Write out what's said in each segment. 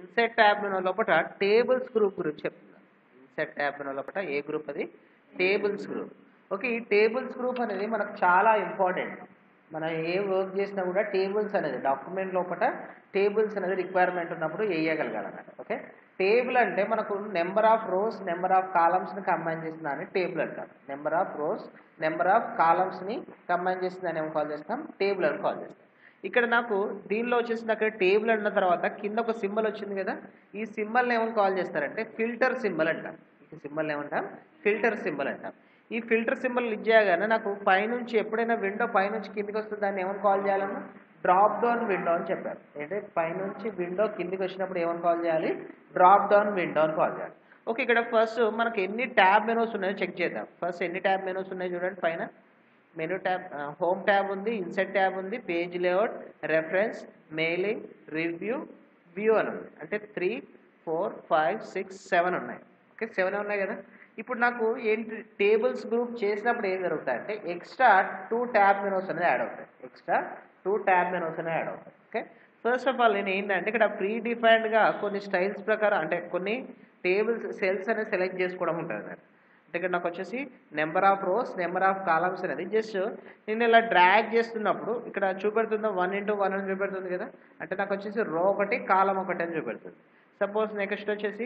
INCET tab menu లోపల tables group గురించి చెప్తున్నాను ఇన్సెట్ ట్యాబ్ మెనూ లోపల ఏ గ్రూప్ అది టేబుల్స్ గ్రూప్ ఓకే ఈ టేబుల్స్ గ్రూప్ అనేది మనకు చాలా ఇంపార్టెంట్ మనం ఏ వర్క్ చేసినా కూడా టేబుల్స్ అనేది డాక్యుమెంట్ లోపల టేబుల్స్ అనేది రిక్వైర్మెంట్ ఉన్నప్పుడు వేయగలగాలన్నమాట ఓకే టేబుల్ అంటే మనకు number of rows number of కాలమ్స్ని కంబైన్ చేసిన దాన్ని టేబుల్ అంటాం number of rows number of కాలమ్స్ని కంబైన్ చేసిన దాన్ని ఏమో కాల్ చేస్తాం టేబుల్ అని కాల్ చేస్తాం ఇక్కడ నాకు దీనిలో వచ్చేసి అక్కడ టేబుల్ అన్న తర్వాత కింద ఒక సింబల్ వచ్చింది కదా ఈ సింబల్ని ఏమని కాల్ చేస్తారంటే ఫిల్టర్ సింబల్ అంటాం ఈ సింబల్ ఏమంటాం ఫిల్టర్ సింబల్ అంటాం ఈ ఫిల్టర్ సింబల్ ఇచ్చేయగానే నాకు పైనుంచి ఎప్పుడైనా విండో పైనుంచి కిందికి వస్తే దాన్ని ఏమని కాల్ చేయాలన్నా డ్రాప్ డౌన్ విండో అని చెప్పారు అంటే పైనుంచి విండో కిందికి వచ్చినప్పుడు ఏమని కాల్ చేయాలి డ్రాప్ డౌన్ విండో అని కాల్ చేయాలి ఓకే ఇక్కడ ఫస్ట్ మనకి ఎన్ని ట్యాబ్ మెనూస్ ఉన్నాయో చెక్ చేద్దాం ఫస్ట్ ఎన్ని ట్యాబ్ మెనూస్ ఉన్నాయో చూడండి పైన మెనూ ట్యాబ్ హోమ్ ట్యాబ్ ఉంది ఇన్సెట్ ట్యాబ్ ఉంది page layout reference mailing review view అని ఉంది అంటే three four five six seven ఉన్నాయి ఓకే సెవెన్ ఉన్నాయి కదా ఇప్పుడు నాకు ఏంటి టేబుల్స్ గ్రూప్ చేసినప్పుడు ఏం జరుగుతాయంటే ఎక్స్ట్రా టూ ట్యాబ్ మెనూస్ అనేది యాడ్ అవుతాయి ఎక్స్ట్రా టూ ట్యాబ్ మెనూస్ అనేది యాడ్ అవుతాయి ఓకే ఫస్ట్ ఆఫ్ ఆల్ నేను ఏంటంటే ఇక్కడ ప్రీ డిఫైన్డ్గా కొన్ని స్టైల్స్ ప్రకారం అంటే కొన్ని టేబుల్స్ సెల్స్ అనేది సెలెక్ట్ చేసుకోవడం ఉంటుంది అన్నమాట అంటే ఇక్కడ నాకు వచ్చేసి number of rows number of columns అనేది జస్ట్ నేను ఇలా డ్రాగ్ చేస్తున్నప్పుడు ఇక్కడ చూపెడుతుందా వన్ ఇంటూ వన్ అని చూపెడుతుంది కదా అంటే నాకు వచ్చేసి రో ఒకటి కాలం ఒకటి అని చూపెడుతుంది సపోజ్ నెక్స్ట్ వచ్చేసి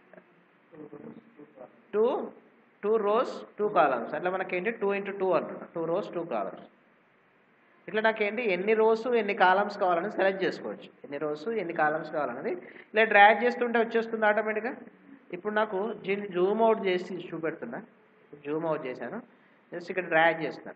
two two rows two columns అట్లా మనకేంటి టూ ఇంటూ టూ అంటున్నా టూ రోస్ టూ కాలమ్స్ ఇట్లా నాకేంటి ఎన్ని రోస్ ఎన్ని కాలమ్స్ కావాలని సెలెక్ట్ చేసుకోవచ్చు ఎన్ని రోస్ ఎన్ని కాలమ్స్ కావాలనేది ఇలా డ్రాగ్ చేస్తుంటే వచ్చేస్తుంది ఆటోమేటిక్గా ఇప్పుడు నాకు దీన్ని జూమ్ అవుట్ చేసి చూపెడుతున్నా జూమ్ అవుట్ చేశాను జస్ట్ ఇక్కడ డ్రాగ్ చేస్తున్నాను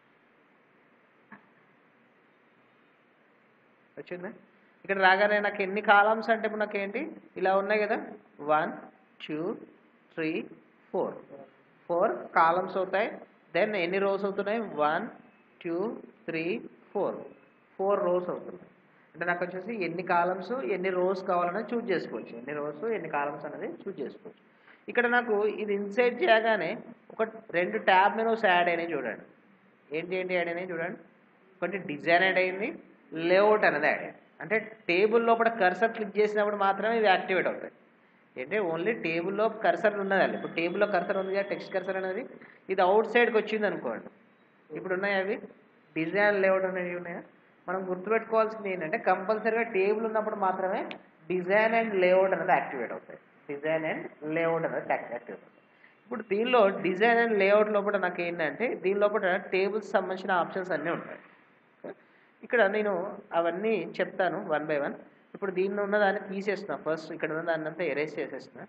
వచ్చిందా ఇక్కడ రాగానే నాకు ఎన్ని కాలమ్స్ అంటే ఇప్పుడు నాకు ఏంటి ఇలా ఉన్నాయి కదా one two three four four columns అవుతాయి దెన్ ఎన్ని రోస్ అవుతున్నాయి one two three four four rows అవుతున్నాయి అంటే నాకు వచ్చేసి ఎన్ని కాలమ్స్ ఎన్ని రోస్ కావాలనేది చూజ్ చేసుకోవచ్చు ఎన్ని రోస్ ఎన్ని కాలమ్స్ అనేది చూజ్ చేసుకోవచ్చు ఇక్కడ నాకు ఇది ఇన్సైడ్ చేయగానే ఒక రెండు ట్యాబ్ మెనూస్ యాడ్ అయినాయి చూడండి ఏంటి ఏంటి యాడ్ అయినాయి చూడండి ఒకటి డిజైన్ యాడ్ అయింది లేఅవుట్ అనేది యాడ్ అయింది అంటే టేబుల్ లోపల కర్సర్ క్లిక్ చేసినప్పుడు మాత్రమే ఇవి యాక్టివేట్ అవుతాయి అంటే ఓన్లీ టేబుల్లో కర్సర్ ఉన్నదండి ఇప్పుడు టేబుల్లో కర్సర్ ఉంది కదా టెక్స్ట్ కర్సర్ అనేది ఇది అవుట్ సైడ్కి వచ్చింది అనుకోండి ఇప్పుడు ఉన్నాయి అవి డిజైన్ లేఅవుట్ అనేవి ఉన్నాయా మనం గుర్తుపెట్టుకోవాల్సింది ఏంటంటే కంపల్సరీగా టేబుల్ ఉన్నప్పుడు మాత్రమే డిజైన్ అండ్ లేఅవుట్ అనేది యాక్టివేట్ అవుతాయి డిజైన్ అండ్ లేఅవుట్ అనేది యాక్టివేట్ అవుతాయి ఇప్పుడు దీనిలో డిజైన్ అండ్ లేఅవుట్ లోపల నాకు ఏంటంటే దీని లోపల టేబుల్స్ సంబంధించిన ఆప్షన్స్ అన్నీ ఉంటాయి ఇక్కడ నేను అవన్నీ చెప్తాను వన్ బై వన్ ఇప్పుడు దీనిలో ఉన్నదాన్ని తీసేస్తున్నా ఫస్ట్ ఇక్కడ ఉన్న దాన్ని అంతా ఎరేజ్ చేసేస్తున్నా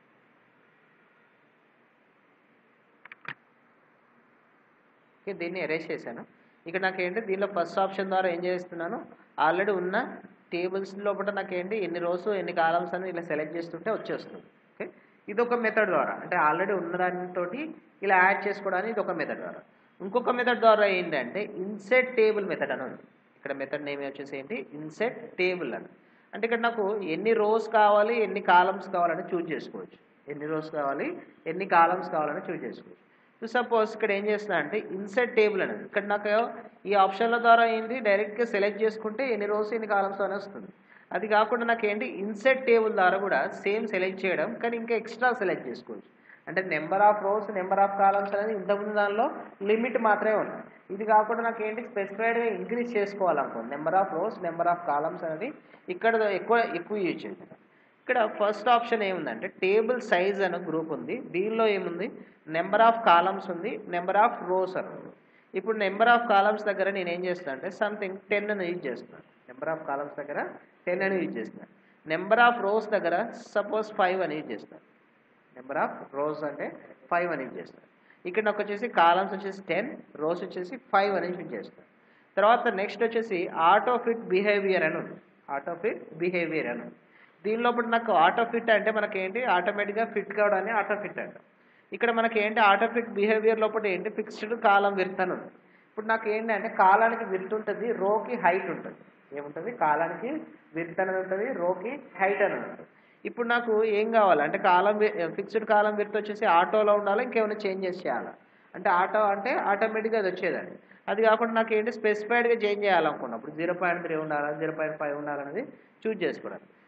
ఓకే దీన్ని ఎరేజ్ చేశాను ఇక్కడ నాకేంటి దీనిలో ఫస్ట్ ఆప్షన్ ద్వారా ఏం చేస్తున్నాను ఆల్రెడీ ఉన్న టేబుల్స్ లోపల నాకేంటి ఎన్ని రోజు ఎన్ని కాలమ్స్ అని ఇలా సెలెక్ట్ చేస్తుంటే వచ్చేస్తుంది ఓకే ఇది ఒక మెథడ్ ద్వారా అంటే ఆల్రెడీ ఉన్న దానితోటి ఇలా యాడ్ చేసుకోవడానికి ఇది ఒక మెథడ్ ద్వారా ఇంకొక మెథడ్ ద్వారా ఏంటంటే ఇన్సెట్ టేబుల్ మెథడ్ అని ఉంది ఇక్కడ మెథడ్ నేమ్ వచ్చేసి ఏంటి ఇన్సెట్ టేబుల్ అని అంటే ఇక్కడ నాకు ఎన్ని రోస్ కావాలి ఎన్ని కాలమ్స్ కావాలని చూజ్ చేసుకోవచ్చు ఎన్ని రోస్ కావాలి ఎన్ని కాలమ్స్ కావాలని చూజ్ చేసుకోవచ్చు సో సపోజ్ ఇక్కడ ఏం చేస్తున్నా అంటే ఇన్సెట్ టేబుల్ అనేది ఇక్కడ నాకు ఈ ఆప్షన్ల ద్వారా ఏంటి డైరెక్ట్గా సెలెక్ట్ చేసుకుంటే ఎన్ని రోస్ ఎన్ని కాలమ్స్ అని వస్తుంది అది కాకుండా నాకు ఏంటి ఇన్సెట్ టేబుల్ ద్వారా కూడా సేమ్ సెలెక్ట్ చేయడం కానీ ఇంకా ఎక్స్ట్రా సెలెక్ట్ చేసుకోవచ్చు అంటే number of rows number of columns అనేది ఇంతకుముందు దానిలో లిమిట్ మాత్రమే ఉంది ఇది కాకుండా నాకు ఏంటి స్పెసిఫైడ్గా ఇంక్రీజ్ చేసుకోవాలనుకోండి number of rows number of columns అనేది ఇక్కడ ఎక్కువ ఎక్కువ యూజ్ చేయాలి ఇక్కడ ఫస్ట్ ఆప్షన్ ఏముందంటే టేబుల్ సైజ్ అనే గ్రూప్ ఉంది దీనిలో ఏముంది నెంబర్ ఆఫ్ కాలమ్స్ ఉంది నెంబర్ ఆఫ్ రోస్ అని ఉంది ఇప్పుడు నెంబర్ ఆఫ్ కాలమ్స్ దగ్గర నేను ఏం చేస్తాను అంటే సంథింగ్ టెన్ అని యూజ్ చేస్తున్నాను నెంబర్ ఆఫ్ కాలమ్స్ దగ్గర టెన్ అని యూజ్ చేస్తున్నాను నెంబర్ ఆఫ్ రోస్ దగ్గర సపోజ్ ఫైవ్ అని యూజ్ చేస్తాను నెంబర్ ఆఫ్ రోస్ అంటే ఫైవ్ అని యూజ్ చేస్తాను ఇక్కడ నాకు వచ్చేసి కాలమ్స్ వచ్చేసి టెన్ రోస్ వచ్చేసి ఫైవ్ అని యూజ్ చేస్తాను తర్వాత నెక్స్ట్ వచ్చేసి ఆటో ఫిట్ బిహేవియర్ అని ఉంది ఆటో ఫిట్ బిహేవియర్ అని ఉంది దీని లోపల నాకు ఆటో ఫిట్ అంటే మనకి ఏంటి ఆటోమేటిక్గా ఫిట్ కావడాన్ని ఆటో ఫిట్ అంటాం ఇక్కడ మనకి ఏంటి ఆటో ఫిట్ బిహేవియర్ లోపల ఏంటి ఫిక్స్డ్ కాలం విర్త్ అని ఉంది ఇప్పుడు నాకు ఏంటంటే కాలానికి విర్త్ ఉంటుంది రోకి హైట్ ఉంటుంది ఏముంటుంది కాలానికి విర్త్ అనేది ఉంటుంది రోకి హైట్ అనేది ఉంటుంది ఇప్పుడు నాకు ఏం కావాలి అంటే కాలం ఫిక్స్డ్ కాలం విర్త్ వచ్చేసి ఆటోలో ఉండాలి ఇంకేమైనా చేంజెస్ చేయాలా అంటే ఆటో అంటే ఆటోమేటిక్గా అది వచ్చేదండి అది కాకుండా నాకు ఏంటి స్పెసిఫైడ్గా చేంజ్ చేయాలనుకున్నప్పుడు జీరో పాయింట్ త్రీ ఉండాలా జీరో పాయింట్ ఫైవ్ ఉండాలనేది చూజ్ చేసుకోవడానికి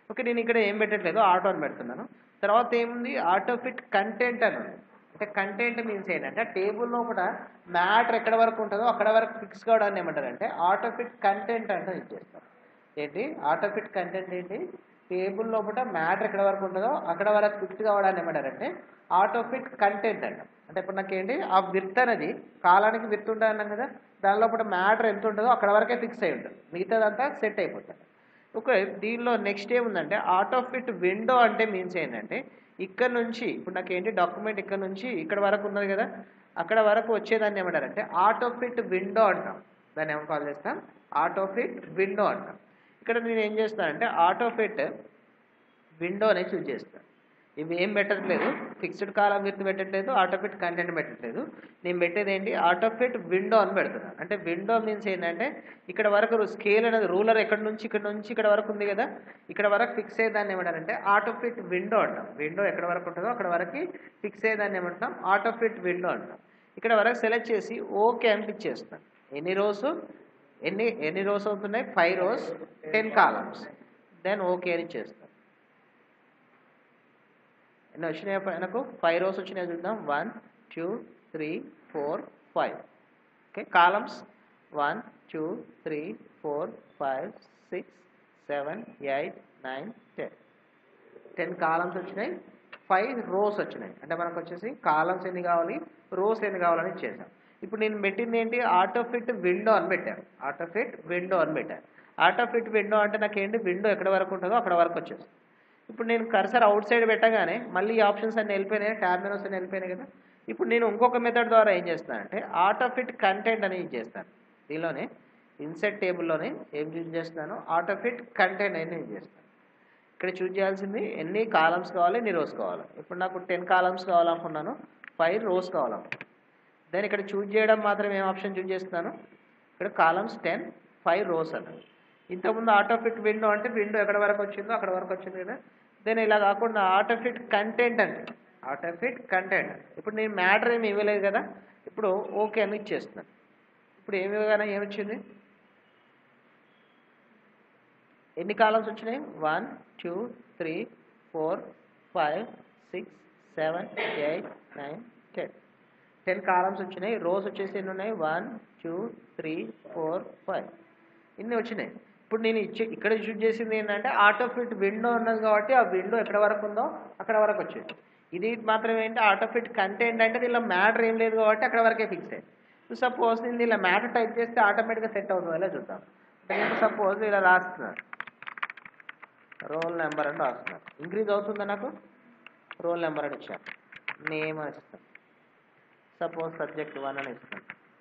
ఓకే నేను ఇక్కడ ఏం పెట్టట్లేదు ఆటో అని పెడుతున్నాను తర్వాత ఏముంది ఆటో ఫిట్ కంటెంట్ అని ఉంది అంటే కంటెంట్ మీన్స్ ఏంటంటే టేబుల్ లోపల మ్యాటర్ ఎక్కడ వరకు ఉంటుందో అక్కడ వరకు ఫిక్స్ కావడాన్ని ఏమంటారు అంటే ఆటో ఫిట్ కంటెంట్ అంటే ఇచ్చేస్తారు ఏంటి ఆటో ఫిట్ కంటెంట్ ఏంటి టేబుల్ లోపల మ్యాటర్ ఎక్కడ వరకు ఉంటుందో అక్కడ వరకు ఫిక్స్ కావడాన్ని ఏమంటారంటే ఆటో ఫిట్ కంటెంట్ అంట అంటే ఇప్పుడు నాకేంటి ఆ విర్త్ అనేది కాలానికి విర్త్ ఉంటుంది అన్నాం కదా దాని లోపల మ్యాటర్ ఎంత ఉంటుందో అక్కడ వరకే ఫిక్స్ అయి ఉంటుంది మిగతాదంతా సెట్ అయిపోతుంది ఓకే దీనిలో నెక్స్ట్ ఏముందంటే ఆటో ఫిట్ విండో అంటే మీన్స్ ఏంటంటే ఇక్కడ నుంచి ఇప్పుడు నాకు ఏంటి డాక్యుమెంట్ ఇక్కడ నుంచి ఇక్కడ వరకు ఉన్నది కదా అక్కడ వరకు వచ్చేదాన్ని ఏమంటారంటే ఆటో ఫిట్ విండో అంటాం దాన్ని ఏమో కాల్ చేస్తాం ఆటో ఫిట్ విండో అంటాం ఇక్కడ నేను ఏం చేస్తానంటే ఆటో ఫిట్ విండో అనేది చూస్ చేస్తాను ఇవి ఏం పెట్టట్లేదు ఫిక్స్డ్ కాలం విత్ పెట్టట్లేదు ఆటో ఫిట్ కంటెంట్ పెట్టట్లేదు నేను పెట్టేది ఏంటి ఆటో ఫిట్ విండో అని పెడుతున్నాను అంటే విండో మీన్స్ ఏంటంటే ఇక్కడ వరకు స్కేల్ అనేది రూలర్ ఎక్కడ నుంచి ఇక్కడ నుంచి ఇక్కడ వరకు ఉంది కదా ఇక్కడ వరకు ఫిక్స్ అయ్యేదాన్ని ఏమంటారంటే ఆటో ఫిట్ విండో అంటాం విండో ఎక్కడ వరకు ఉంటుందో అక్కడ వరకు ఫిక్స్ అయ్యేదాన్ని ఏమంటాం ఆటో ఫిట్ విండో అంటాం ఇక్కడ వరకు సెలెక్ట్ చేసి ఓకే అని పిక్ చేస్తాను ఎన్ని రోస్ ఎన్ని ఎన్ని రోస్ అవుతున్నాయి five rows ten columns then okay అని చేస్తాను ఎన్ని వచ్చినాయి మనకు ఫైవ్ రోస్ వచ్చినాయి చూద్దాం one two three four five okay columns one two three four five six seven eight nine ten ten columns వచ్చినాయి ఫైవ్ రోస్ వచ్చినాయి అంటే మనకు వచ్చేసి కాలమ్స్ ఎన్ని కావాలి రోస్ ఎన్ని కావాలని ఇచ్చేసాం ఇప్పుడు నేను పెట్టింది ఏంటి ఆటో ఫిట్ విండో అని పెట్టాను ఆటో ఫిట్ విండో అని పెట్టాను ఆటో ఫిట్ విండో అంటే నాకు ఏంటి విండో ఎక్కడ వరకు ఉంటుందో అక్కడ వరకు వచ్చేస్తుంది ఇప్పుడు నేను కర్సర్ అవుట్ సైడ్ పెట్టగానే మళ్ళీ ఈ ఆప్షన్స్ అన్ని వెళ్ళిపోయినాయి ట్యాబ్ మెనూస్ అన్ని వెళ్ళిపోయినాయి కదా ఇప్పుడు నేను ఇంకొక మెథడ్ ద్వారా ఏం చేస్తానంటే ఆటో ఫిట్ కంటెంట్ అని యూజ్ చేస్తాను దీనిలోనే ఇన్సెట్ టేబుల్లోనే ఏం యూజ్ చేస్తున్నాను ఆటో ఫిట్ కంటెంట్ అని యూజ్ చేస్తాను ఇక్కడ చూజ్ చేయాల్సింది ఎన్ని కాలమ్స్ కావాలి ఎన్ని రోస్ కావాలి ఇప్పుడు నాకు టెన్ కాలమ్స్ కావాలనుకున్నాను ఫైవ్ రోస్ కావాలనుకున్నాను దెన్ ఇక్కడ చూజ్ చేయడం మాత్రం ఏం ఆప్షన్ చూజ్ చేస్తున్నాను ఇక్కడ కాలమ్స్ టెన్ ఫైవ్ రోస్ అన్నది ఇంతకుముందు ఆటో ఫిట్ విండో అంటే విండో ఎక్కడ వరకు వచ్చిందో అక్కడ వరకు వచ్చింది కదా దెన్ ఇలా కాకుండా ఆటో ఫిట్ కంటెంట్ అంటే ఆటో ఫిట్ కంటెంట్ ఇప్పుడు నేను మ్యాటర్ ఏమి ఇవ్వలేదు కదా ఇప్పుడు ఓకే అని ఇచ్చేస్తున్నాను ఇప్పుడు ఏమి ఇవ్వగానే ఏమొచ్చింది ఎన్ని కాలమ్స్ వచ్చినాయి one two three four five six seven eight nine ten ten columns వచ్చినాయి రోస్ వచ్చేసి ఎన్ని ఉన్నాయి one two three four five ఇన్ని వచ్చినాయి ఇప్పుడు నేను ఇచ్చే ఇక్కడ చూస్ చేసింది ఏంటంటే ఆటో ఫిట్ విండో ఉన్నది కాబట్టి ఆ విండో ఎక్కడ వరకు ఉందో అక్కడ వరకు వచ్చింది ఇది మాత్రం ఏంటి ఆటో ఫిట్ కంటెంట్ అంటే దీనిలో మ్యాటర్ ఏం లేదు కాబట్టి అక్కడ వరకే ఫిక్స్ అయ్యింది సపోజ్ నేను ఇలా మ్యాటర్ టైప్ చేస్తే ఆటోమేటిక్గా సెట్ అవుతుంది ఇలా చూద్దాం నేను సపోజ్ ఇలా రాస్తున్నాను రోల్ నెంబర్ అని రాస్తున్నాను ఇంక్రీజ్ అవుతుందా నాకు రోల్ నెంబర్ అని ఇచ్చాను నేమ్ అని ఇస్తాను సపోజ్ సబ్జెక్ట్ వన్ అని ఇస్తాను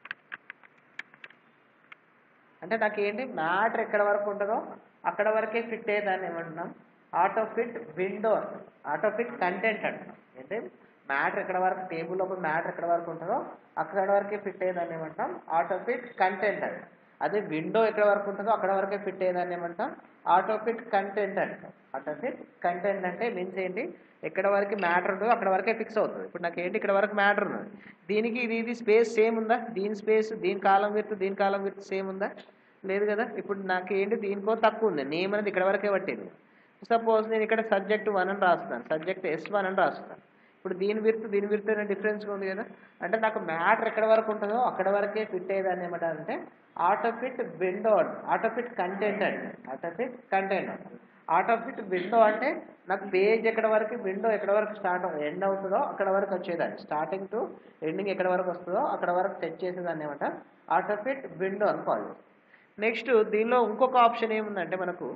అంటే నాకు ఏంటి మ్యాటర్ ఎక్కడ వరకు ఉంటుందో అక్కడ వరకే ఫిట్ అయ్యేదాన్ని ఏమంటున్నాం auto fit window auto fit content అంటున్నాం అంటే మ్యాటర్ ఎక్కడ వరకు టేబుల్ లోపల మ్యాటర్ ఎక్కడ వరకు ఉంటుందో అక్కడ వరకే ఫిట్ అయ్యేదాన్ని ఏమంటాం ఆటో ఫిట్ కంటెంట్ అంటాం అదే విండో ఎక్కడ వరకు ఉంటుందో అక్కడ వరకే ఫిట్ అయ్యేదాన్ని ఏమంటాం ఆటో ఫిట్ కంటెంట్ అంటాం ఆటో ఫిట్ కంటెంట్ అంటే మీన్స్ ఏంటి ఎక్కడ వరకు మ్యాటర్ ఉంటుందో అక్కడ వరకే ఫిక్స్ అవుతుంది ఇప్పుడు నాకు ఏంటి ఇక్కడ వరకు మ్యాటర్ ఉన్నది దీనికి ఇది ఇది స్పేస్ సేమ్ ఉందా దీని స్పేస్ దీని కాలం విత్ దీని కాలం విత్ సేమ్ ఉందా లేదు కదా ఇప్పుడు నాకు ఏంటి దీనికో తక్కువ ఉంది నేమ్ అనేది ఇక్కడ వరకే పట్టింది సపోజ్ నేను ఇక్కడ సబ్జెక్ట్ వన్ అని రాస్తాను సబ్జెక్ట్ ఎస్ వన్ అని రాస్తాను ఇప్పుడు దీని విర్త్ దీని విర్త్ అనే డిఫరెన్స్ ఉంది కదా అంటే నాకు మ్యాటర్ ఎక్కడ వరకు ఉంటుందో అక్కడ వరకే ఫిట్ అయ్యేదాన్ని ఏమంటారంటే auto fit window auto fit content అంటే auto fit content auto fit window అంటే నాకు పేజ్ ఎక్కడ వరకు విండో ఎక్కడ వరకు స్టార్ట్ ఎండ్ అవుతుందో అక్కడ వరకు వచ్చేదాన్ని స్టార్టింగ్ టు ఎండింగ్ ఎక్కడ వరకు వస్తుందో అక్కడ వరకు సెట్ చేసేదాన్ని ఏమంట ఆటో ఫిట్ విండో అని కాల్ చేస్తాం నెక్స్ట్ దీనిలో ఇంకొక ఆప్షన్ ఏముందంటే మనకు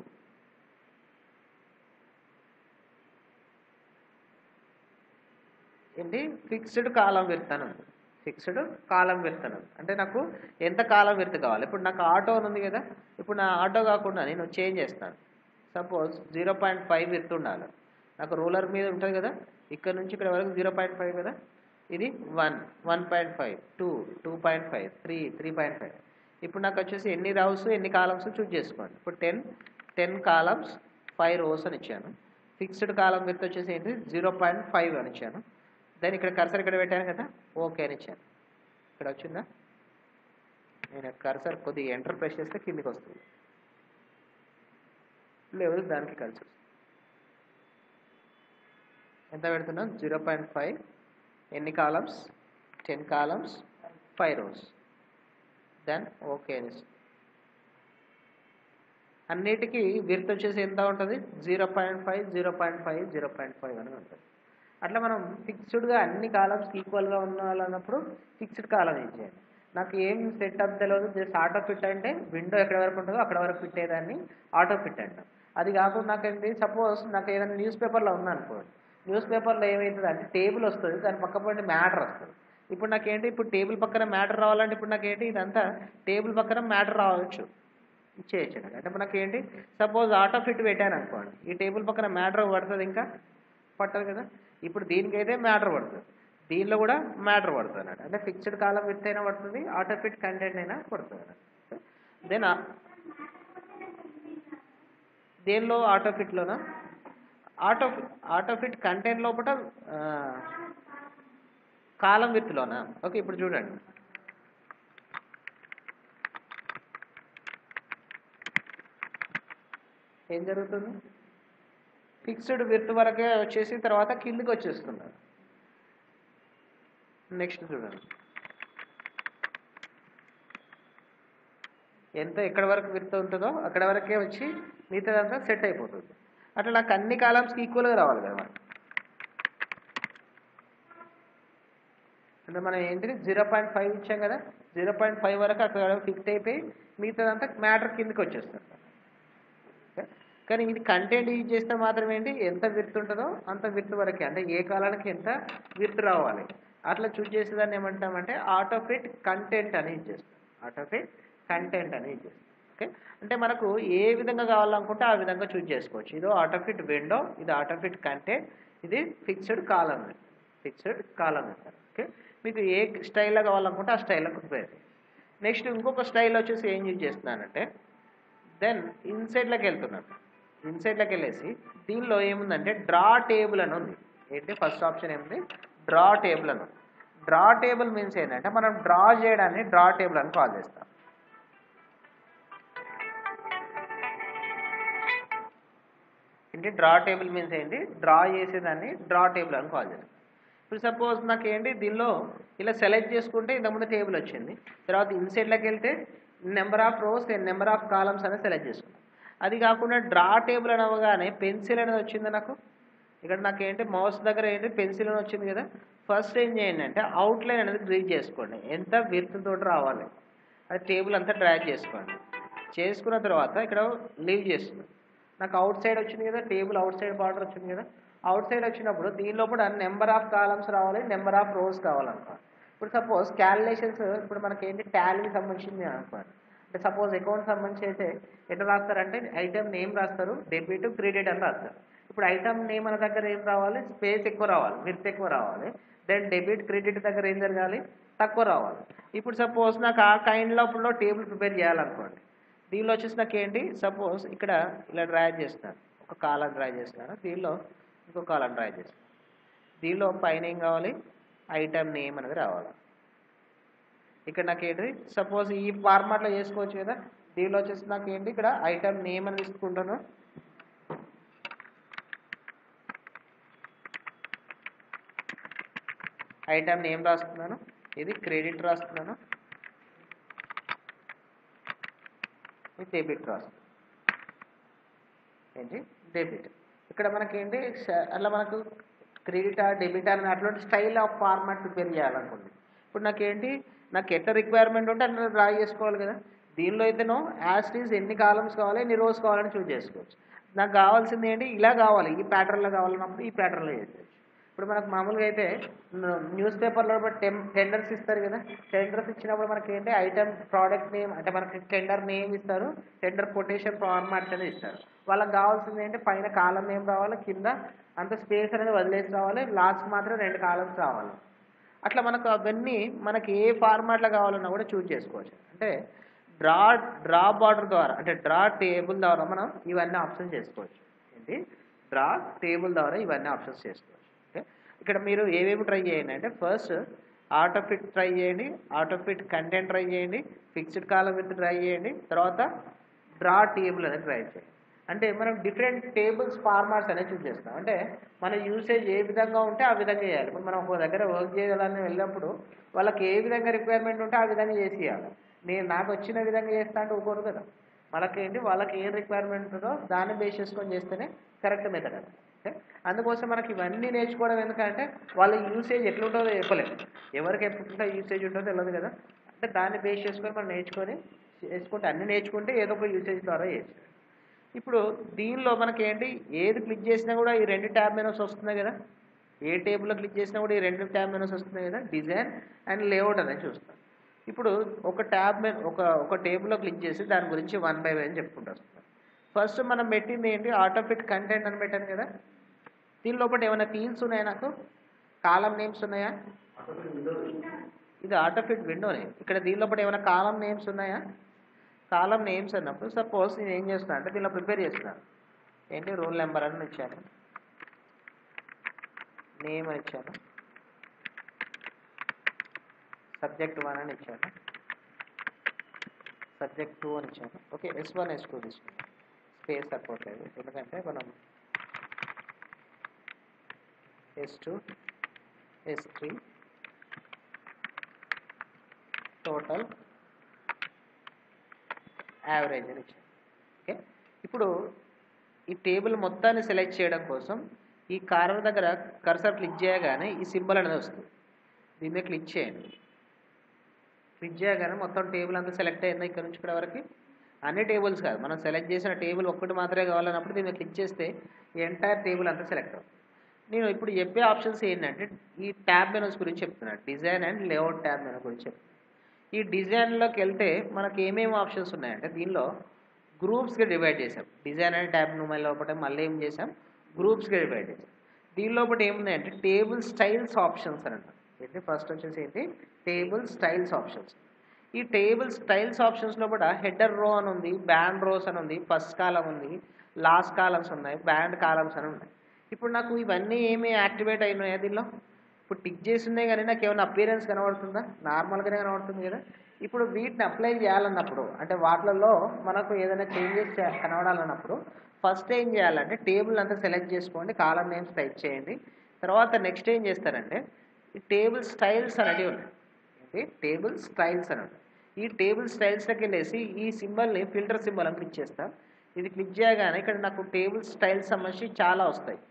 ఏంటి ఫిక్స్డ్ కాలం విర్తనం ఫిక్స్డ్ కాలం విర్తనం అంటే నాకు ఎంత కాలం విర్త కావాలి ఇప్పుడు నాకు ఆటో అని ఉంది కదా ఇప్పుడు నా ఆటో కాకుండా నేను చేంజ్ చేస్తాను suppose zero point five width ఉండాలి నాకు రూలర్ మీద ఉంటుంది కదా ఇక్కడ నుంచి ఇక్కడ వరకు జీరో పాయింట్ ఫైవ్ కదా ఇది one one point five two two point five three three point five ఇప్పుడు నాకు వచ్చేసి ఎన్ని రౌస్ ఎన్ని కాలమ్స్ చూజ్ చేసుకోండి ఇప్పుడు ten ten columns five rows అని ఇచ్చాను ఫిక్స్డ్ కాలం విత్ వచ్చేసి ఏంటి జీరో పాయింట్ ఫైవ్ అని ఇచ్చాను దాన్ని ఇక్కడ కర్సర్ ఇక్కడ పెట్టాను కదా ఓకే అని ఇచ్చాను ఇక్కడ వచ్చిందా నేను కర్సర్ కొద్దిగా ఎంటర్ ప్రెస్ చేస్తే కిందికి వస్తుంది లెవెల్ దానికి కలిసి వస్తుంది ఎంత పెడుతున్నాం జీరో పాయింట్ ఫైవ్ ఎన్ని columns ten columns five rows then okay అన్నిటికీ విర్త్ వచ్చేసి ఎంత ఉంటుంది zero point five zero point five zero point five అని ఉంటుంది అట్లా మనం ఫిక్స్డ్గా అన్ని కాలమ్స్కి ఈక్వల్గా ఉండాలన్నప్పుడు ఫిక్స్డ్ కాలం యూజ్ చేయాలి నాకు ఏం సెటప్ తెలియదు జస్ట్ ఆటో ఫిట్ అంటే విండో ఎక్కడ వరకు ఉంటుందో అక్కడ వరకు ఫిట్ అయ్యేదాన్ని ఆటో ఫిట్ అంటాం అది కాకుండా నాకేంటి సపోజ్ నాకు ఏదైనా న్యూస్ పేపర్లో ఉందనుకోండి న్యూస్ పేపర్లో ఏమవుతుంది అంటే టేబుల్ వస్తుంది దాని పక్క పడి మ్యాటర్ వస్తుంది ఇప్పుడు నాకేంటి ఇప్పుడు టేబుల్ పక్కన మ్యాటర్ రావాలంటే ఇప్పుడు నాకేంటి ఇదంతా టేబుల్ పక్కన మ్యాటర్ రావచ్చు ఇచ్చేయచ్చు నాకు అంటే మనకి ఏంటి సపోజ్ ఆటో ఫిట్ పెట్టాను అనుకోండి ఈ టేబుల్ పక్కన మ్యాటర్ పడుతుంది ఇంకా పట్టదు కదా ఇప్పుడు దీనికైతే మ్యాటర్ పడుతుంది దీనిలో కూడా మ్యాటర్ పడుతుంది అన్నట్టు అంటే ఫిక్స్డ్ కాలం విత్ అయినా పడుతుంది ఆటో ఫిట్ కంటెంట్ అయినా పడుతుంది అన్నట్టు దెన్ దేనిలో ఆటో ఫిట్లోనా ఆటో ఆటో ఫిట్ కంటెంట్ లోపల కాలం విత్లోనా ఓకే ఇప్పుడు చూడండి ఏం జరుగుతుంది ఫిక్స్డ్ విత్ వరకే వచ్చేసి తర్వాత కిందికి వచ్చేస్తున్నారు నెక్స్ట్ చూడండి ఎంత ఎక్కడ వరకు విత్ ఉంటుందో అక్కడ వరకే వచ్చి మిగతాదంతా సెట్ అయిపోతుంది అట్లా నాకు అన్ని కాలమ్స్కి ఈక్వల్గా రావాలి కదా మనకి అంటే మనం ఏంటిది జీరో పాయింట్ ఫైవ్ ఇచ్చాం కదా జీరో పాయింట్ ఫైవ్ వరకు అక్కడ ఫిక్స్ అయిపోయి మిగతాదంతా మ్యాటర్ కిందకి వచ్చేస్తుంది ఓకే? కానీ ఇది కంటెంట్ యూజ్ చేస్తే మాత్రం ఏంటి ఎంత విర్త్ ఉంటుందో అంత విర్త్ వరకే అంటే ఏ కాలానికి ఎంత విర్త్ రావాలి అట్లా చూజ్ చేసేదాన్ని ఏమంటామంటే ఆటో ఫిట్ కంటెంట్ అని యూజ్ చేస్తాం ఆటో ఫిట్ కంటెంట్ అని యూజ్ చేస్తాం ఓకే అంటే మనకు ఏ విధంగా కావాలనుకుంటే ఆ విధంగా చూజ్ చేసుకోవచ్చు ఇది ఆటో ఫిట్ విండో ఇది ఆటో ఫిట్ కంటెంట్ ఇది fixed column fixed column okay మీకు ఏ స్టైల్లో కావాలనుకుంటే ఆ స్టైల్లో ప్రిపేర్ నెక్స్ట్ ఇంకొక స్టైల్ వచ్చేసి ఏం యూజ్ చేస్తున్నానంటే దెన్ ఇన్సైడ్లోకి వెళ్తున్నాను ఇన్సైడ్లోకి వెళ్ళేసి దీనిలో ఏముందంటే డ్రా టేబుల్ అని ఉంది ఏంటి ఫస్ట్ ఆప్షన్ ఏముంది డ్రా టేబుల్ అని ఉంది డ్రా టేబుల్ మీన్స్ ఏంటంటే మనం డ్రా చేయడాన్ని డ్రా టేబుల్ అని కాల్ చేస్తాం ఏంటి డ్రా టేబుల్ మీన్స్ ఏంటి డ్రా చేసేదాన్ని డ్రా టేబుల్ అని కాల్ చేస్తాం ఇప్పుడు సపోజ్ నాకు ఏంటి దీనిలో ఇలా సెలెక్ట్ చేసుకుంటే ఇంతకుముందు టేబుల్ వచ్చింది తర్వాత ఇన్సైడ్లోకి వెళ్తే number of rows and number of columns అనేది సెలెక్ట్ చేసుకున్నాం అది కాకుండా డ్రా టేబుల్ అని అవ్వగానే పెన్సిల్ అనేది వచ్చింది నాకు ఇక్కడ నాకు ఏంటి మౌస్ దగ్గర ఏంటి పెన్సిల్ అని వచ్చింది కదా ఫస్ట్ ఏం చేయండి అంటే అవుట్లైన్ అనేది డ్రీ చేసుకోండి ఎంత విర్త్ తోటి రావాలి అది టేబుల్ అంతా డ్రాగ్ చేసుకోండి చేసుకున్న తర్వాత ఇక్కడ లీవ్ చేస్తుంది నాకు అవుట్ సైడ్ వచ్చింది కదా టేబుల్ అవుట్ సైడ్ బార్డర్ వచ్చింది కదా అవుట్ సైడ్ వచ్చినప్పుడు దీనిలో కూడా నెంబర్ ఆఫ్ కాలమ్స్ రావాలి నెంబర్ ఆఫ్ రోస్ కావాలనుకో ఇప్పుడు సపోజ్ క్యాలిక్యులేషన్స్ ఇప్పుడు మనకి ఏంటి టాలీకి సంబంధించింది అనుకోండి అంటే సపోజ్ అకౌంట్ సంబంధించి అయితే ఎట్లా రాస్తారంటే ఐటమ్ నేమ్ రాస్తారు డెబిట్ క్రెడిట్ అని రాస్తారు ఇప్పుడు ఐటమ్ నేమ్ అనే దగ్గర ఏం రావాలి స్పేస్ ఎక్కువ రావాలి విర్త్ ఎక్కువ రావాలి దెన్ డెబిట్ క్రెడిట్ దగ్గర ఏం జరగాలి తక్కువ రావాలి ఇప్పుడు సపోజ్ నాకు ఆ కైండ్ లోపల టేబుల్ ప్రిపేర్ చేయాలనుకోండి దీనిలో వచ్చేసి నాకు ఏంటి సపోజ్ ఇక్కడ ఇలా డ్రా చేస్తాను ఒక కాలం డ్రా చేస్తాను దీనిలో ఇంకో కాలం డ్రా చేస్తాను దీనిలో పైన ఏం కావాలి ఐటమ్ నేమ్ అనేది రావాలి ఇక్కడ నాకు ఏంటి సపోజ్ ఈ ఫార్మాట్లో చేసుకోవచ్చు కదా దీనిలో వచ్చేసి నాకు ఏంటి ఇక్కడ ఐటమ్ నేమ్ అని తీసుకుంటాను ఐటమ్ నేమ్ రాస్తున్నాను ఇది క్రెడిట్ రాస్తున్నాను ఇది డెబిట్ రాస్తున్నాను ఏంటి డెబిట్ ఇక్కడ మనకేంటి స- అట్లా మనకు క్రెడిట్ డెబిట్ అని అట్లాంటి స్టైల్ ఆఫ్ ఫార్మాట్ ప్రిపేర్ చేయాలనుకోండి ఇప్పుడు నాకేంటి నాకు ఎట్లా రిక్వైర్మెంట్ ఉంటే అట్లా డ్రా చేసుకోవాలి కదా దీనిలో అయితేనో యాస్టీస్ ఎన్ని కాలమ్స్ కావాలి ఎన్ని రోస్ కావాలని చూస్ చేసుకోవచ్చు నాకు కావాల్సింది ఏంటి ఇలా కావాలి ఈ ప్యాటర్న్లో కావాలన్నప్పుడు ఈ ప్యాటర్న్లో చేసుకోవచ్చు ఇప్పుడు మనకు మామూలుగా అయితే న్యూస్ పేపర్లో టెం టెండర్స్ ఇస్తారు కదా టెండర్స్ ఇచ్చినప్పుడు మనకి ఏంటి ఐటమ్ ప్రోడక్ట్ నేమ్ అంటే మనకి టెండర్ నేమ్ ఇస్తారు టెండర్ కొటేషన్ ఫార్మాట్ అనేది ఇస్తారు వాళ్ళకి కావాల్సింది ఏంటి పైన కాలం నేమ్ రావాలి కింద అంత స్పేస్ అనేది వదిలేసి రావాలి లాస్ట్ మాత్రం రెండు కాలమ్స్ రావాలి అట్లా మనకు అవన్నీ మనకి ఏ ఫార్మాట్లో కావాలన్నా కూడా చూజ్ చేసుకోవచ్చు అంటే డ్రా డ్రా బార్డర్ ద్వారా అంటే డ్రా టేబుల్ ద్వారా మనం ఇవన్నీ ఆప్షన్స్ చేసుకోవచ్చు ఏంటి డ్రా టేబుల్ ద్వారా ఇవన్నీ ఆప్షన్స్ చేసుకోవచ్చు ఓకే ఇక్కడ మీరు ఏవేవి ట్రై చేయండి అంటే ఫస్ట్ ఆటో ఫిట్ ట్రై చేయండి ఆటో ఫిట్ కంటెంట్ ట్రై చేయండి ఫిక్స్డ్ కాలం విత్ ట్రై చేయండి తర్వాత డ్రా టేబుల్ అనేది ట్రై చేయండి అంటే మనం డిఫరెంట్ టేబుల్స్ ఫార్మాట్స్ అనేది చూస్ చేస్తాం అంటే మన యూసేజ్ ఏ విధంగా ఉంటే ఆ విధంగా చేయాలి ఇప్పుడు మనం ఒక దగ్గర వర్క్ చేయాలని వెళ్ళినప్పుడు వాళ్ళకి ఏ విధంగా రిక్వైర్మెంట్ ఉంటే ఆ విధంగా చేసి ఇవ్వాలి నేను నాకు వచ్చిన విధంగా చేస్తా అంటే ఊరుకోరు కదా వాళ్ళకి ఏంటి వాళ్ళకి ఏం రిక్వైర్మెంట్ ఉంటుందో దాన్ని బేస్ చేసుకొని చేస్తేనే కరెక్ట్ మెథడ్ అది ఓకే అందుకోసం మనకి ఇవన్నీ నేర్చుకోవడం ఎందుకంటే వాళ్ళ యూసేజ్ ఎట్లుంటుందో చెప్పలేము ఎవరికి ఎట్లుంటుందో యూసేజ్ ఉంటుందో తెలియదు కదా అంటే దాన్ని బేస్ చేసుకొని మనం నేర్చుకొని చేసుకుంటే అన్ని నేర్చుకుంటే ఏదో ఒక యూసేజ్ ద్వారా చేయొచ్చు ఇప్పుడు దీనిలో మనకి ఏంటి ఏది క్లిక్ చేసినా కూడా ఈ రెండు ట్యాబ్ మెనూస్ వస్తున్నాయి కదా ఏ టేబుల్లో క్లిక్ చేసినా కూడా ఈ రెండు ట్యాబ్ మెనూస్ వస్తున్నాయి కదా డిజైన్ అండ్ లేఅవుట్ అనేది చూస్తాం ఇప్పుడు ఒక ట్యాబ్ మెను ఒక ఒక టేబుల్లో క్లిక్ చేసి దాని గురించి వన్ బై వన్ చెప్పుకుంటూ వస్తాం ఫస్ట్ మనం పెట్టింది ఏంటి ఆటో ఫిట్ కంటెంట్ అని పెట్టాను కదా దీని లోపల ఏమైనా ఫీల్డ్స్ ఉన్నాయా నాకు కాలం నేమ్స్ ఉన్నాయా ఇది ఆటో ఫిట్ విండోనే ఇక్కడ దీని లోపల ఏమైనా కాలం నేమ్స్ ఉన్నాయా కాలం నేమ్స్ అన్నప్పుడు సపోజ్ నేను ఏం చేస్తున్నా అంటే దీనిలో ప్రిపేర్ చేస్తున్నాను ఏంటి రోల్ నెంబర్ అని ఇచ్చాను నేమ్ అని ఇచ్చాను సబ్జెక్ట్ వన్ అని ఇచ్చాను సబ్జెక్ట్ టూ అని ఇచ్చాను okay S one S two తీసుకున్నాను స్పేస్ సపోర్ట్ లేదు ఎందుకంటే మనం S two S three total average అని ఇచ్చాను ఓకే ఇప్పుడు ఈ టేబుల్ మొత్తాన్ని సెలెక్ట్ చేయడం కోసం ఈ కార్నర్ దగ్గర కర్సర్ క్లిక్ చేయగానే ఈ సింబల్ అనేది వస్తుంది దీని మీద క్లిక్ చేయండి క్లిక్ చేయగానే మొత్తం టేబుల్ అంతా సెలెక్ట్ అయిందా ఇక్కడ నుంచి ఇక్కడ వరకు అన్ని టేబుల్స్ కాదు మనం సెలెక్ట్ చేసిన టేబుల్ ఒక్కటి మాత్రమే కావాలన్నప్పుడు దీన్ని క్లిక్ చేస్తే ఈ ఎంటైర్ టేబుల్ అంతా సెలెక్ట్ అవుతుంది నేను ఇప్పుడు చెప్పే ఆప్షన్స్ ఏంటంటే ఈ ట్యాబ్ మెనూస్ గురించి చెప్తున్నాను design and layout tab menu గురించి చెప్తున్నాను ఈ డిజైన్లోకి వెళ్తే మనకి ఏమేమి ఆప్షన్స్ ఉన్నాయంటే దీనిలో గ్రూప్స్గా డివైడ్ చేసాం డిజైన్ అండ్ ట్యాబ్ మెనూ లోపల మళ్ళీ ఏం చేసాం గ్రూప్స్గా డివైడ్ చేసాం దీని లోపల ఏమున్నాయి అంటే టేబుల్ స్టైల్స్ ఆప్షన్స్ అని అంటారు ఏంటి ఫస్ట్ వచ్చేసి ఏంటి టేబుల్ స్టైల్స్ ఆప్షన్స్ ఈ టేబుల్ స్టైల్స్ ఆప్షన్స్ లోపల హెడర్ రో అని ఉంది బ్యాండ్ రోస్ అని ఉంది ఫస్ట్ కాలం ఉంది లాస్ట్ కాలమ్స్ ఉన్నాయి బ్యాండ్ కాలమ్స్ అని ఉన్నాయి ఇప్పుడు నాకు ఇవన్నీ ఏమి యాక్టివేట్ అయినాయా దీనిలో ఇప్పుడు టిక్ చేసి ఉన్నాయి కానీ నాకు ఏమైనా అపీరెన్స్ కనబడుతుందా నార్మల్గానే కనబడుతుంది కదా ఇప్పుడు వీటిని అప్లై చేయాలన్నప్పుడు అంటే వాటిలలో మనకు ఏదైనా చేంజెస్ కనబడాలన్నప్పుడు ఫస్ట్ ఏం చేయాలంటే టేబుల్ అంతా సెలెక్ట్ చేసుకోండి కాలం నేమ్స్ టైప్ చేయండి తర్వాత నెక్స్ట్ ఏం చేస్తారంటే ఈ టేబుల్ స్టైల్స్ అనేవి ఉన్నాయి ఏంటి టేబుల్ స్టైల్స్ అని ఉంటాయి ఈ టేబుల్ స్టైల్స్లోకి వెళ్ళేసి ఈ సింబల్ని ఫిల్టర్ సింబల్ అని క్లిక్ చేస్తాం ఇది క్లిక్ చేయగానే ఇక్కడ నాకు టేబుల్ స్టైల్స్ సంబంధించి చాలా వస్తాయి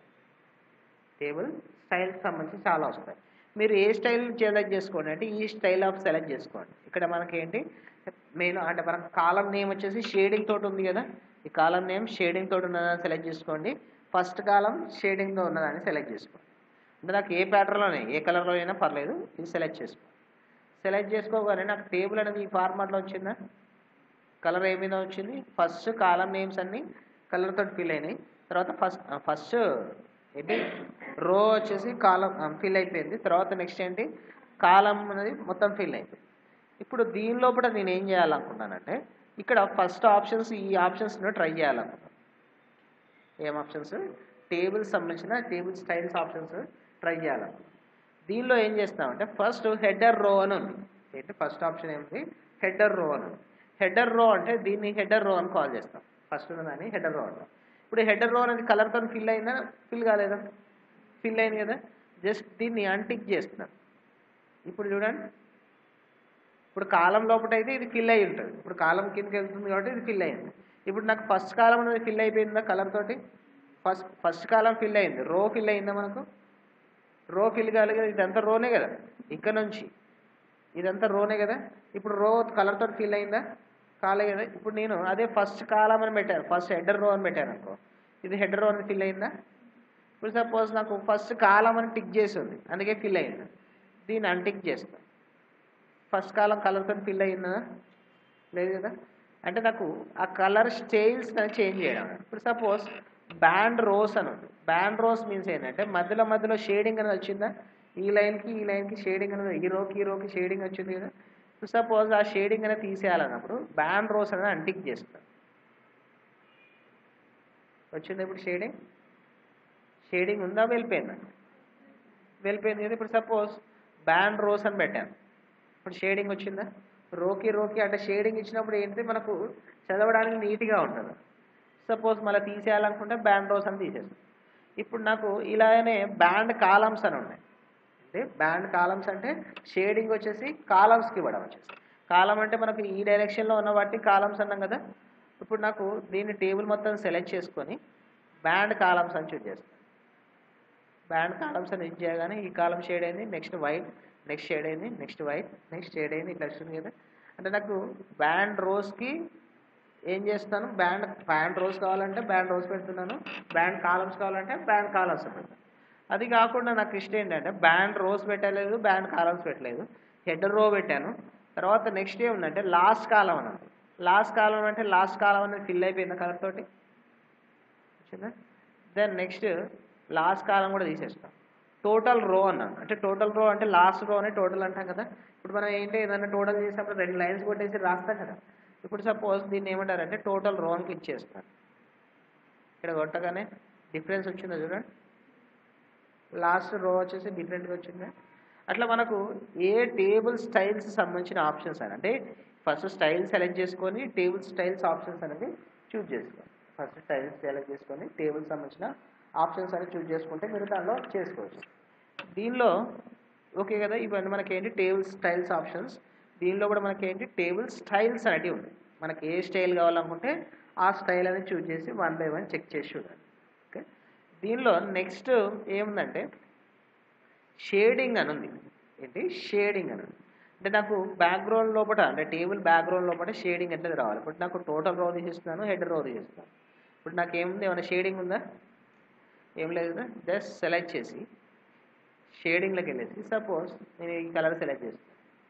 టేబుల్ స్టైల్స్ సంబంధించి చాలా వస్తాయి మీరు ఏ స్టైల్ సెలెక్ట్ చేసుకోండి అంటే ఈ స్టైల్ ఆఫ్ సెలెక్ట్ చేసుకోండి ఇక్కడ మనకి ఏంటి మెయిన్ అంటే మనకు కాలం నేమ్ వచ్చేసి షేడింగ్ తోటి ఉంది కదా ఈ కాలం నేమ్ షేడింగ్ తోటి ఉన్నదని సెలెక్ట్ చేసుకోండి ఫస్ట్ కాలం షేడింగ్తో ఉన్నదని సెలెక్ట్ చేసుకోండి అంటే నాకు ఏ ప్యాటర్న్లోనే ఏ కలర్లో అయినా పర్లేదు ఇది సెలెక్ట్ చేసుకో సెలెక్ట్ చేసుకోగానే నాకు టేబుల్ అనేది ఈ ఫార్మాట్లో వచ్చిందా కలర్ ఏ మీద వచ్చింది ఫస్ట్ కాలం నేమ్స్ అన్ని కలర్ తోటి ఫిల్ అయినాయి తర్వాత ఫస్ట్ ఫస్ట్ ఏంటి రో వచ్చేసి కాలం ఫిల్ అయిపోయింది తర్వాత నెక్స్ట్ ఏంటి కాలం అనేది మొత్తం ఫిల్ అయిపోయింది ఇప్పుడు దీని లోపల నేను ఏం చేయాలనుకున్నానంటే ఇక్కడ ఫస్ట్ ఆప్షన్స్ ఈ ఆప్షన్స్ను ట్రై చేయాలనుకున్నాను ఏం ఆప్షన్స్ టేబుల్స్ సంబంధించిన టేబుల్ స్టైల్స్ ఆప్షన్స్ ట్రై చేయాలనుకున్నాను దీనిలో ఏం చేస్తామంటే ఫస్ట్ హెడర్ రో అని ఉంది ఏంటి ఫస్ట్ ఆప్షన్ ఏమిటి హెడర్ రో అని ఉంది హెడర్ రో అంటే దీన్ని హెడర్ రో అని కాల్ చేస్తాం ఫస్ట్ ఉన్నదాన్ని హెడర్ రో అంటాం ఇప్పుడు హెడర్ రో అనేది కలర్తో ఫిల్ అయిందా ఫిల్ కాలేదా ఫిల్ అయింది కదా జస్ట్ దీన్ని అన్టిక్ చేస్తున్నాను ఇప్పుడు చూడండి ఇప్పుడు కాలం లోపల అయితే ఇది ఫిల్ అయి ఉంటుంది ఇప్పుడు కాలం కిందకి వెళ్తుంది కాబట్టి ఇది ఫిల్ అయింది ఇప్పుడు నాకు ఫస్ట్ కాలం అనేది ఫిల్ అయిపోయిందా కలర్ తోటి ఫస్ట్ ఫస్ట్ కాలం ఫిల్ అయింది రో ఫిల్ అయిందా మనకు రో ఫిల్ కాలేదు కదా ఇదంతా రోనే కదా ఇక్కడ నుంచి ఇదంతా రోనే కదా ఇప్పుడు రో కలర్ తోటి ఫిల్ అయిందా కాలే కదా ఇప్పుడు నేను అదే ఫస్ట్ కాలం అని పెట్టాను ఫస్ట్ హెడర్ రో అని పెట్టాను అనుకో ఇది హెడర్ రో అని ఫిల్ అయిందా ఇప్పుడు సపోజ్ నాకు ఫస్ట్ కాలం అని టిక్ చేసి ఉంది అందుకే ఫిల్ అయింది దీన్ని అన్టిక్ చేస్తాను ఫస్ట్ కాలం కలర్తో ఫిల్ అయిందా లేదు కదా అంటే నాకు ఆ కలర్ స్టైల్స్ చేంజ్ చేయడం ఇప్పుడు సపోజ్ బ్యాండ్ రోస్ అని ఉంది బ్యాండ్ రోస్ మీన్స్ ఏంటంటే మధ్యలో మధ్యలో షేడింగ్ అనేది వచ్చిందా ఈ లైన్కి ఈ లైన్కి షేడింగ్ అనేది ఈ రోకి ఈ రోకి షేడింగ్ వచ్చింది కదా ఇప్పుడు సపోజ్ ఆ షేడింగ్ అనేది తీసేయాలన్నప్పుడు బ్యాండ్ రోస్ అనేది అంటిక్ చేస్తాను వచ్చింది ఇప్పుడు షేడింగ్ షేడింగ్ ఉందా వెళ్ళిపోయిందా వెళ్ళిపోయింది కదా ఇప్పుడు సపోజ్ బ్యాండ్ రోస్ అని పెట్టాను ఇప్పుడు షేడింగ్ వచ్చిందా రోకి రోకి అంటే షేడింగ్ ఇచ్చినప్పుడు ఏంటి మనకు చదవడానికి నీట్గా ఉంటుంది సపోజ్ మళ్ళీ తీసేయాలనుకుంటే బ్యాండ్ రోస్ అని తీసేస్తాను ఇప్పుడు నాకు ఇలానే బ్యాండ్ కాలమ్స్ అని ఉన్నాయి అంటే బ్యాండ్ కాలమ్స్ అంటే షేడింగ్ వచ్చేసి కాలమ్స్కి ఇవ్వడం వచ్చేసి కాలం అంటే మనకు ఈ డైరెక్షన్లో ఉన్న వాటి కాలమ్స్ అన్నాం కదా ఇప్పుడు నాకు దీన్ని టేబుల్ మొత్తం సెలెక్ట్ చేసుకొని బ్యాండ్ కాలమ్స్ అని చూస్ చేస్తాను బ్యాండ్ కాలమ్స్ అని యూజ్ చేయగానే ఈ కాలం షేడ్ అయింది నెక్స్ట్ వైట్ నెక్స్ట్ షేడ్ అయింది నెక్స్ట్ వైట్ నెక్స్ట్ షేడ్ అయింది ఇట్లా వస్తుంది కదా అంటే నాకు బ్యాండ్ రోస్కి ఏం చేస్తాను బ్యాండ్ బ్యాండ్ రోస్ కావాలంటే బ్యాండ్ రోస్ పెడుతున్నాను బ్యాండ్ కాలమ్స్ కావాలంటే బ్యాండ్ కాలమ్స్ పెడతాను అది కాకుండా నాకు ఇష్టం ఏంటంటే బ్యాండ్ రోస్ పెట్టలేదు బ్యాండ్ కాలమ్స్ పెట్టలేదు హెడ్ రో పెట్టాను తర్వాత నెక్స్ట్ ఏముందంటే లాస్ట్ కాలం అని ఉంది లాస్ట్ కాలం అంటే లాస్ట్ కాలం అనేది ఫిల్ అయిపోయింది కలర్ తోటి వచ్చిందా దెన్ నెక్స్ట్ లాస్ట్ కాలం కూడా తీసేస్తాం టోటల్ రో అన్నాను అంటే టోటల్ రో అంటే లాస్ట్ రో అని టోటల్ అంటాం కదా ఇప్పుడు మనం ఏంటి ఏదైనా టోటల్ చేసినప్పుడు రెండు లైన్స్ కొట్టేసి రాస్తాం కదా ఇప్పుడు సపోజ్ దీన్ని ఏమంటారంటే టోటల్ రో అని క్లిక్ చేస్తాను ఇక్కడ కొట్టగానే డిఫరెన్స్ వచ్చిందో చూడండి లాస్ట్ రో వచ్చేసి డిఫరెంట్గా వచ్చిందా అట్లా మనకు ఏ టేబుల్ స్టైల్స్ సంబంధించిన ఆప్షన్స్ అని అంటే ఫస్ట్ స్టైల్ సెలెక్ట్ చేసుకొని టేబుల్ స్టైల్స్ ఆప్షన్స్ అనేది చూజ్ చేసుకోవాలి ఫస్ట్ స్టైల్స్ సెలెక్ట్ చేసుకొని టేబుల్ సంబంధించిన ఆప్షన్స్ అనేది చూజ్ చేసుకుంటే మీరు దానిలో చేసుకోవచ్చు దీనిలో ఓకే కదా ఇవన్నీ మనకి ఏంటి టేబుల్ స్టైల్స్ ఆప్షన్స్ దీనిలో కూడా మనకి ఏంటి టేబుల్ స్టైల్స్ అనేటివి ఉన్నాయి మనకి ఏ స్టైల్ కావాలనుకుంటే ఆ స్టైల్ అనేది చూజ్ చేసి వన్ బై వన్ చెక్ చేసి చూడాలి ఓకే దీనిలో నెక్స్ట్ ఏముందంటే షేడింగ్ అని ఉంది ఏంటి షేడింగ్ అని ఉంది అంటే నాకు బ్యాక్గ్రౌండ్ లోపల అంటే టేబుల్ బ్యాక్గ్రౌండ్ లోపల షేడింగ్ ఎట్లా రావాలి ఇప్పుడు నాకు టోటల్ రో తీసిస్తున్నాను హెడ్ రో తీసిస్తున్నాను ఇప్పుడు నాకు ఏముంది ఏమైనా షేడింగ్ ఉందా ఏం లేదు కదా జస్ట్ సెలెక్ట్ చేసి షేడింగ్లోకి వెళ్ళేసి సపోజ్ నేను ఈ కలర్ సెలెక్ట్ చేస్తాను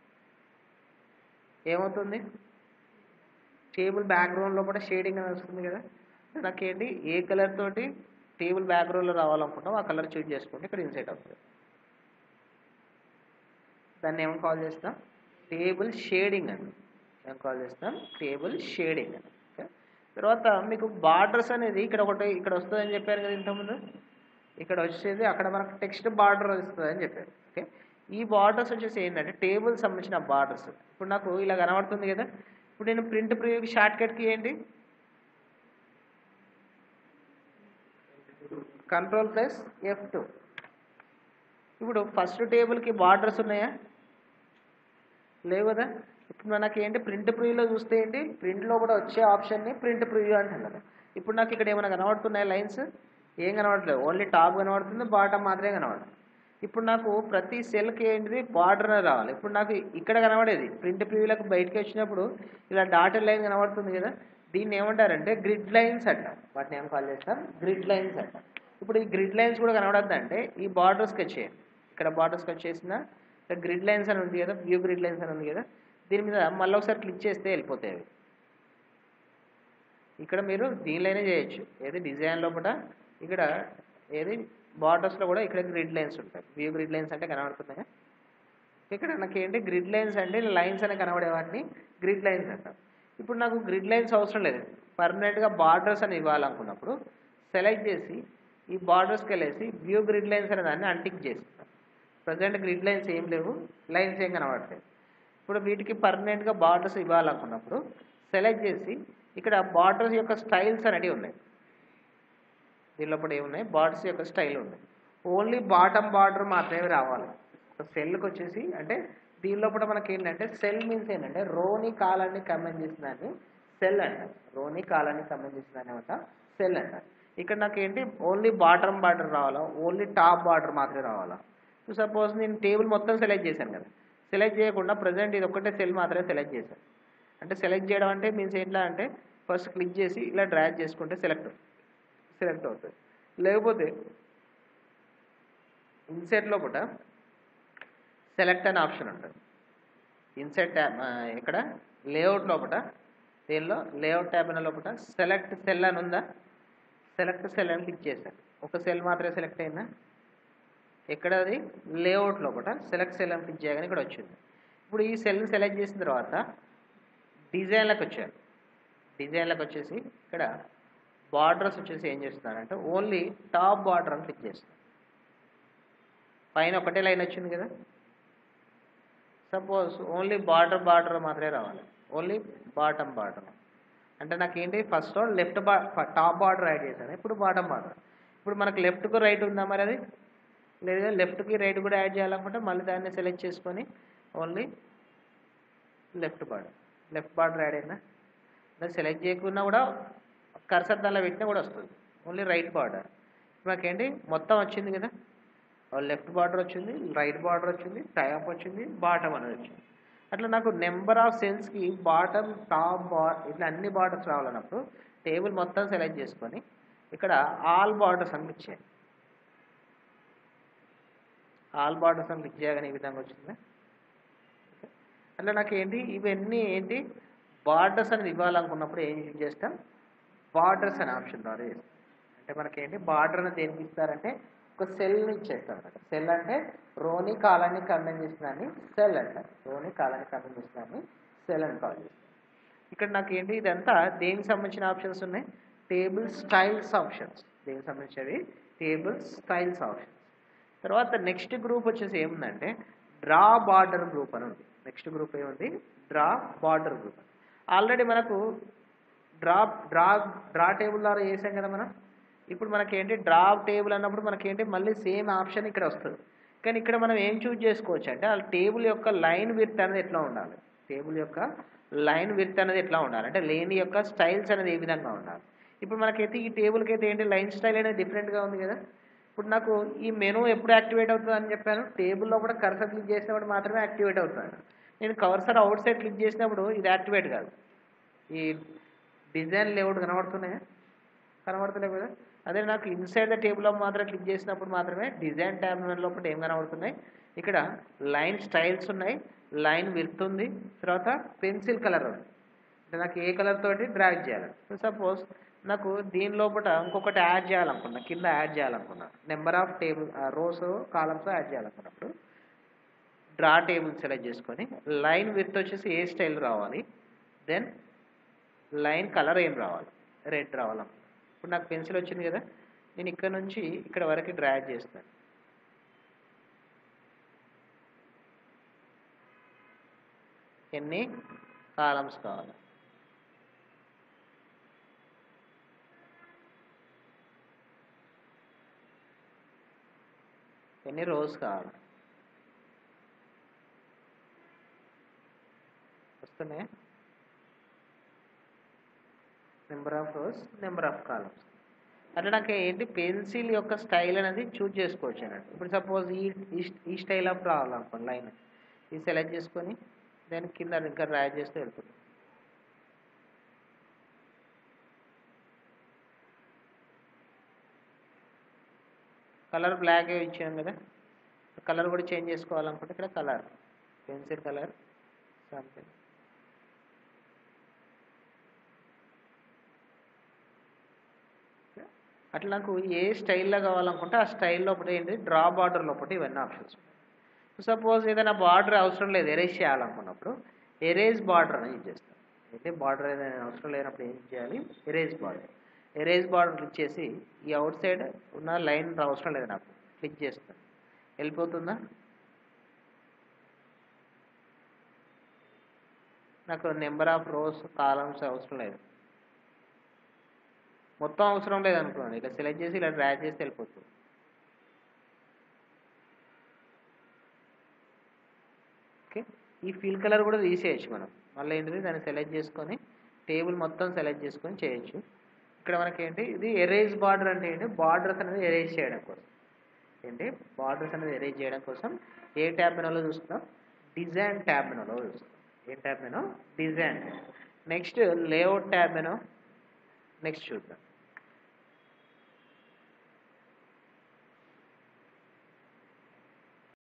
ఏమవుతుంది టేబుల్ బ్యాక్గ్రౌండ్ లోపల షేడింగ్ అని వస్తుంది కదా నాకేంటి ఏ కలర్ తోటి టేబుల్ బ్యాక్గ్రౌండ్లో రావాలనుకుంటాం ఆ కలర్ చూజ్ చేసుకుంటే ఇక్కడ ఇన్సైట్ అవుతుంది దాన్ని ఏమని కాల్ చేస్తాం టేబుల్ షేడింగ్ అని ఏం కాల్ చేస్తాం టేబుల్ షేడింగ్ అని ఓకే తర్వాత మీకు బార్డర్స్ అనేది ఇక్కడ ఒకటి ఇక్కడ వస్తుందని చెప్పారు కదా ఇంతకుముందు ఇక్కడ వచ్చేది అక్కడ మనకు టెక్స్ట్ బార్డర్ వస్తుందని చెప్పారు ఓకే ఈ బార్డర్స్ వచ్చేసి ఏంటంటే టేబుల్ సంబంధించిన బార్డర్స్ ఇప్పుడు నాకు ఇలా కనబడుతుంది కదా ఇప్పుడు నేను ప్రింట్ ప్రివ్యూకి షార్ట్ కట్కి ఏంటి కంట్రోల్ ప్లస్ ఎఫ్ టూ ఇప్పుడు ఫస్ట్ టేబుల్కి బార్డర్స్ ఉన్నాయా లేవు కదా ఇప్పుడు మనకి ఏంటి ప్రింట్ ప్రివ్యూలో చూస్తే ఏంటి ప్రింట్లో కూడా వచ్చే ఆప్షన్ని ప్రింట్ ప్రివ్యూ అంటున్నారు ఇప్పుడు నాకు ఇక్కడ ఏమైనా కనబడుతున్నాయి లైన్స్ ఏం కనబడట్లేదు ఓన్లీ టాప్ కనబడుతుంది బాటమ్ మాత్రమే కనబడుతుంది ఇప్పుడు నాకు ప్రతి సెల్కి ఏంటిది బార్డర్ రావాలి ఇప్పుడు నాకు ఇక్కడ కనబడేది ప్రింట్ ప్రివ్యూలకు బయటకి వచ్చినప్పుడు ఇలా డాటెడ్ లైన్ కనబడుతుంది కదా దీన్ని ఏమంటారంటే గ్రిడ్ లైన్స్ అంటాం వాటిని ఏం కాల్ చేస్తాం గ్రిడ్ లైన్స్ అంటాం ఇప్పుడు ఈ గ్రిడ్ లైన్స్ కూడా కనబడద్దంటే ఈ బార్డర్స్కి వచ్చేయండి ఇక్కడ బార్డర్స్కి వచ్చేసిన గ్రిడ్ లైన్స్ అని ఉంది కదా వ్యూ గ్రిడ్ లైన్స్ అని ఉంది కదా దీని మీద మళ్ళీ ఒకసారి క్లిక్ చేస్తే వెళ్ళిపోతాయి అవి ఇక్కడ మీరు దీనిలోనే చేయొచ్చు ఏది డిజైన్ లోపల ఇక్కడ ఏది బార్డర్స్లో కూడా ఇక్కడ గ్రిడ్ లైన్స్ ఉంటాయి వ్యూ గ్రిడ్ లైన్స్ అంటే కనబడుతున్నాయి ఇక్కడ నాకు ఏంటి గ్రిడ్ లైన్స్ అంటే లైన్స్ అని కనబడే వాటిని గ్రిడ్ లైన్స్ అంటాం ఇప్పుడు నాకు గ్రిడ్ లైన్స్ అవసరం లేదు పర్మనెంట్గా బార్డర్స్ అని ఇవ్వాలనుకున్నప్పుడు సెలెక్ట్ చేసి ఈ బార్డర్స్కి వెళ్ళేసి వ్యూ గ్రిడ్ లైన్స్ అనే దాన్ని అంటిక్ చేస్తాం ప్రజెంట్ గ్రిడ్ లైన్స్ ఏం లేవు లైన్స్ ఏం కనబడతాయి ఇప్పుడు వీటికి పర్మనెంట్గా బార్డర్స్ ఇవ్వాలనుకున్నప్పుడు సెలెక్ట్ చేసి ఇక్కడ బార్డర్స్ యొక్క స్టైల్స్ అనేవి ఉన్నాయి దీనిలో కూడా ఏమున్నాయి బార్డర్స్ యొక్క స్టైల్ ఉన్నాయి ఓన్లీ బాటమ్ బార్డర్ మాత్రమే రావాలి సెల్కి వచ్చేసి అంటే దీనిలో కూడా మనకి ఏంటంటే సెల్ మీన్స్ ఏంటంటే రోని కాలాన్ని కంబైన్ చేసిన దాన్ని సెల్ అంటారు రోని కాలాన్ని కంబైన్ చేసిన దాన్ని ఏమంట సెల్ అంటారు ఇక్కడ నాకు ఏంటి ఓన్లీ బాటమ్ బార్డర్ రావాలా ఓన్లీ టాప్ బార్డర్ మాత్రమే రావాలా సపోజ్ నేను టేబుల్ మొత్తం సెలెక్ట్ చేశాను కదా సెలెక్ట్ చేయకుండా ప్రజెంట్ ఇది ఒక్కటే సెల్ మాత్రమే సెలెక్ట్ చేశాను అంటే సెలెక్ట్ చేయడం అంటే మీన్స్ ఎట్లా అంటే ఫస్ట్ క్లిక్ చేసి ఇలా డ్రాగ్ చేసుకుంటే సెలెక్ట్ సెలెక్ట్ అవుతుంది లేకపోతే ఇన్సెట్ లోపల సెలెక్ట్ అనే ఆప్షన్ ఉంటుంది ఇన్సెట్ ట్యాబ్ ఇక్కడ లేఅవుట్ లోపల దీనిలో లేఅవుట్ ట్యాబ్ అనే లోపల సెలెక్ట్ సెల్ అని ఉందా సెలెక్ట్ సెల్ అని క్లిక్ చేశాను ఒక సెల్ మాత్రమే సెలెక్ట్ అయిందా ఎక్కడ అది లేఅవుట్ లోపల సెలెక్ట్ సెల్ అని క్లిక్ చేయగానే ఇక్కడ వచ్చింది ఇప్పుడు ఈ సెల్ని సెలెక్ట్ చేసిన తర్వాత డిజైన్లకు వచ్చారు డిజైన్లకు వచ్చేసి ఇక్కడ బార్డర్స్ వచ్చేసి ఏం చేస్తున్నారంటే ఓన్లీ టాప్ బార్డర్ అని క్లిక్ చేస్తున్నారు పైన ఒకటే లైన్ వచ్చింది కదా సపోజ్ ఓన్లీ బార్డర్ బార్డర్ మాత్రమే రావాలి ఓన్లీ బాటమ్ బార్డర్ అంటే నాకు ఏంటి ఫస్ట్ లెఫ్ట్ బా టాప్ బార్డర్ యాడ్ చేశాను ఇప్పుడు బాటమ్ బార్డర్ ఇప్పుడు మనకు లెఫ్ట్కు రైట్ ఉందా మరి అది లేదా లెఫ్ట్కి రైట్ కూడా యాడ్ చేయాలనుకుంటే మళ్ళీ దాన్ని సెలెక్ట్ చేసుకొని only left border left border add అయినా దాన్ని సెలెక్ట్ చేయకుండా కూడా కర్సర్ దానిలో పెట్టినా కూడా వస్తుంది ఓన్లీ రైట్ బార్డర్ మాకేంటి మొత్తం వచ్చింది కదా లెఫ్ట్ బార్డర్ వచ్చింది రైట్ బార్డర్ వచ్చింది టైప్ వచ్చింది బాటమ్ అనేది వచ్చింది అట్లా నాకు నెంబర్ ఆఫ్ సెల్స్కి బాటమ్ టాప్ బార్ ఇట్లా అన్ని బార్డర్స్ రావాలన్నప్పుడు టేబుల్ మొత్తం సెలెక్ట్ చేసుకొని ఇక్కడ ఆల్ బార్డర్స్ అని క్లిక్ చేయండి ఆల్ బార్డర్స్ అని క్లిక్ చేయగానే ఈ విధంగా వచ్చింది అట్లా నాకు ఏంటి ఇవన్నీ ఏంటి బార్డర్స్ అనేది ఇవ్వాలనుకున్నప్పుడు ఏం యూజ్ చేస్తాం బార్డర్స్ అనే ఆప్షన్ ద్వారా చేస్తాం అంటే మనకేంటి బార్డర్ అనేది దేనికి ఇస్తారంటే ఒక సెల్ని ఇచ్చేస్తాం అనమాట సెల్ అంటే రోని కాలాన్ని కండెన్ చేసినాన్ని సెల్ అంటారు రోని కాలాన్ని కండెన్ చేసినాన్ని సెల్ అని కాల్ చేస్తాం ఇక్కడ నాకు ఏంటి ఇదంతా దేనికి సంబంధించిన ఆప్షన్స్ ఉన్నాయి టేబుల్ స్టైల్స్ ఆప్షన్స్ దేనికి సంబంధించినవి టేబుల్ స్టైల్స్ ఆప్షన్స్ తర్వాత నెక్స్ట్ గ్రూప్ వచ్చేసి ఏముందంటే డ్రా బార్డర్ గ్రూప్ అని ఉంది నెక్స్ట్ గ్రూప్ ఏముంది డ్రా బార్డర్ గ్రూప్ ఆల్రెడీ మనకు డ్రా డ్రా డ్రా టేబుల్ ద్వారా చేసాం కదా మనం ఇప్పుడు మనకేంటి డ్రా టేబుల్ అన్నప్పుడు మనకేంటి మళ్ళీ సేమ్ ఆప్షన్ ఇక్కడ వస్తుంది కానీ ఇక్కడ మనం ఏం చూజ్ చేసుకోవచ్చు అంటే ఆ టేబుల్ యొక్క లైన్ విర్త్ అనేది ఎట్లా ఉండాలి టేబుల్ యొక్క లైన్ విర్త్ అనేది ఎట్లా ఉండాలి అంటే లేని యొక్క స్టైల్స్ అనేది ఏ విధంగా ఉండాలి ఇప్పుడు మనకైతే ఈ టేబుల్కి అయితే ఏంటి లైన్ స్టైల్ అనేది డిఫరెంట్గా ఉంది కదా ఇప్పుడు నాకు ఈ మెనూ ఎప్పుడు యాక్టివేట్ అవుతుంది అని చెప్పాను టేబుల్లో కూడా కర్సర్ క్లిక్ చేసినప్పుడు మాత్రమే యాక్టివేట్ అవుతుంది నేను కర్సర్ అవుట్ సైడ్ క్లిక్ చేసినప్పుడు ఇది యాక్టివేట్ కాదు ఈ డిజైన్ లేఅవుట్ కనబడుతున్నాయా కనబడుతున్నాయి కదా అదే నాకు ఇన్సైడ్ ద టేబుల్లో మాత్రం క్లిక్ చేసినప్పుడు మాత్రమే డిజైన్ ట్యాబ్ లోపల ఏం కనబడుతున్నాయి ఇక్కడ లైన్ స్టైల్స్ ఉన్నాయి లైన్ విర్త్ ఉంది తర్వాత పెన్సిల్ కలర్ ఉంది అంటే నాకు ఏ కలర్ తోటి డ్రాగ్ చేయాలి సపోజ్ నాకు దీని లోపల ఇంకొకటి యాడ్ చేయాలనుకున్నా కింద యాడ్ చేయాలనుకున్నా number of table rows columns add చేయాలనుకున్నప్పుడు డ్రా టేబుల్ సెలెక్ట్ చేసుకొని లైన్ విత్ వచ్చేసి ఏ స్టైల్ రావాలి దెన్ లైన్ కలర్ ఏం రావాలి రెడ్ రావాలి ఇప్పుడు నాకు పెన్సిల్ వచ్చింది కదా నేను ఇక్కడ నుంచి ఇక్కడ వరకు డ్రాగ్ చేస్తాను ఎన్ని కాలమ్స్ కావాలి ఎన్ని రోస్ కావాలి వస్తున్నాయి number of rows number of columns అట్లా నాకు ఏంటి పెన్సిల్ యొక్క స్టైల్ అనేది చూజ్ చేసుకోవచ్చు అన్నట్టు ఇప్పుడు సపోజ్ ఈ ఈ- ఈ స్టైల్ ఆఫ్ రావాలనుకోండి లైన్ ఇది సెలెక్ట్ చేసుకొని దాని కింద ఇంకా డ్రాగ్ చేస్తూ వెళ్తుంది కలర్ బ్లాక్ ఇచ్చాం కదా కలర్ కూడా చేంజ్ చేసుకోవాలనుకుంటే ఇక్కడ కలర్ పెన్సిల్ కలర్ సంథింగ్ అట్లా నాకు ఏ స్టైల్లో కావాలనుకుంటే ఆ స్టైల్లో ఒకటి ఏంటి డ్రా బార్డర్ లోపల ఇవన్నీ ఆప్షన్స్ సపోజ్ ఏదైనా బార్డర్ అవసరం లేదు ఎరేజ్ చేయాలనుకున్నప్పుడు ఎరేజ్ బార్డర్ అని యూజ్ చేస్తాను అయితే బార్డర్ ఏదైనా అవసరం లేనప్పుడు ఏం చేయాలి erase border erase border click చేసి ఈ అవుట్ సైడ్ ఉన్న లైన్ అవసరం లేదు నాకు క్లిక్ చేస్తాను వెళ్ళిపోతుందా నాకు నెంబర్ ఆఫ్ రోస్ కాలమ్స్ అవసరం లేదు మొత్తం అవసరం లేదు అనుకోండి ఇక సెలెక్ట్ చేసి ఇలా డ్రాగ్ చేసి వెళ్ళిపోతుంది ఓకే ఈ ఫిల్ కలర్ కూడా తీసేయచ్చు మనం మళ్ళీ ఏంటిది దాన్ని సెలెక్ట్ చేసుకొని టేబుల్ మొత్తం సెలెక్ట్ చేసుకొని చేయొచ్చు ఇక్కడ మనకి ఏంటి ఇది ఎరేజ్ బార్డర్ అంటే ఏంటి బార్డర్స్ అనేది ఎరేజ్ చేయడం కోసం ఏంటి బార్డర్స్ అనేది ఎరేజ్ చేయడం కోసం ఏ ట్యాబ్ మెనూలో చూస్తున్నాం డిజైన్ ట్యాబ్ మెనూలో చూస్తాం ఏ tab menu design next layout tab menu next చూద్దాం